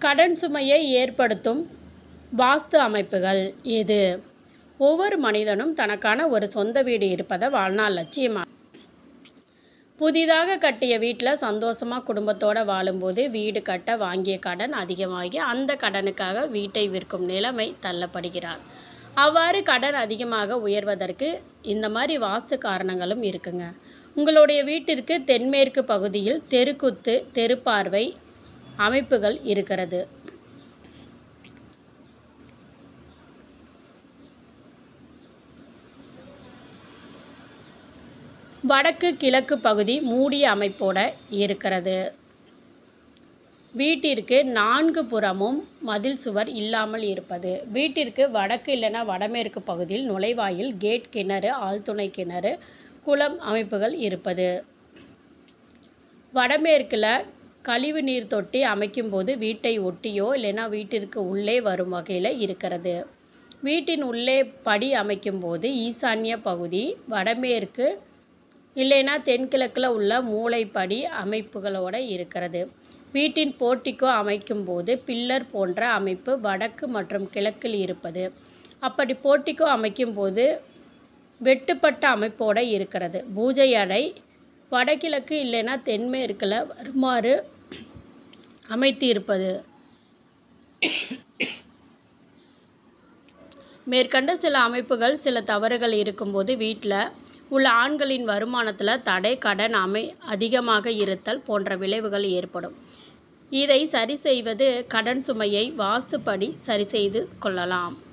கடன் சுமையை ஏற்படுத்தும் வாஸ்து அமைப்புகள் இது ஒவ்வொரு மனிதனும் தனக்கான ஒரு சொந்த வீடு இருப்பதை வாழ்நாள் லட்சியமாக புதிதாக கட்டிய வீட்டில் சந்தோஷமாக குடும்பத்தோடு வாழும்போது வீடு கட்ட வாங்கிய கடன் அதிகமாகி அந்த கடனுக்காக வீட்டை விற்கும் நிலைமை தள்ளப்படுகிறார் அவ்வாறு கடன் அதிகமாக உயர்வதற்கு இந்த மாதிரி வாஸ்து காரணங்களும் இருக்குங்க உங்களுடைய வீட்டிற்கு தென்மேற்கு பகுதியில் தெருக்குத்து தெருப்பார்வை அமைப்புகள் இருக்கிறது வடக்கு கிழக்கு பகுதி மூடிய அமைப்போட இருக்கிறது வீட்டிற்கு நான்கு புறமும் மதில் சுவர் இல்லாமல் இருப்பது வீட்டிற்கு வடக்கு இல்லைன்னா வடமேற்கு பகுதியில் நுழைவாயில் கேட் கிணறு ஆழ்துணை கிணறு குளம் அமைப்புகள் இருப்பது வடமேற்கில் கழிவு நீர் தொட்டி அமைக்கும்போது வீட்டை ஒட்டியோ இல்லைன்னா வீட்டிற்கு உள்ளே வரும் வகையில் இருக்கிறது வீட்டின் உள்ளே படி அமைக்கும்போது ஈசான்ய பகுதி வடமேற்கு இல்லைன்னா தென்கிழக்கில் உள்ள மூளைப்படி அமைப்புகளோடு இருக்கிறது வீட்டின் போர்ட்டிக்கோ அமைக்கும்போது பில்லர் போன்ற அமைப்பு வடக்கு மற்றும் கிழக்கில் இருப்பது அப்படி போர்ட்டிக்கோ அமைக்கும்போது வெட்டுப்பட்ட அமைப்போடு இருக்கிறது பூஜை அறை வடகிழக்கு இல்லைன்னா தென்மேற்கில் வருமாறு அமைத்து இருப்பது மேற்கண்ட சில அமைப்புகள் சில தவறுகள் இருக்கும்போது வீட்டில் உள்ள ஆண்களின் வருமானத்தில் தடை கடன் அமை அதிகமாக இருத்தல் போன்ற விளைவுகள் ஏற்படும் இதை சரி செய்வது கடன் சுமையை வாஸ்துப்படி சரி செய்து கொள்ளலாம்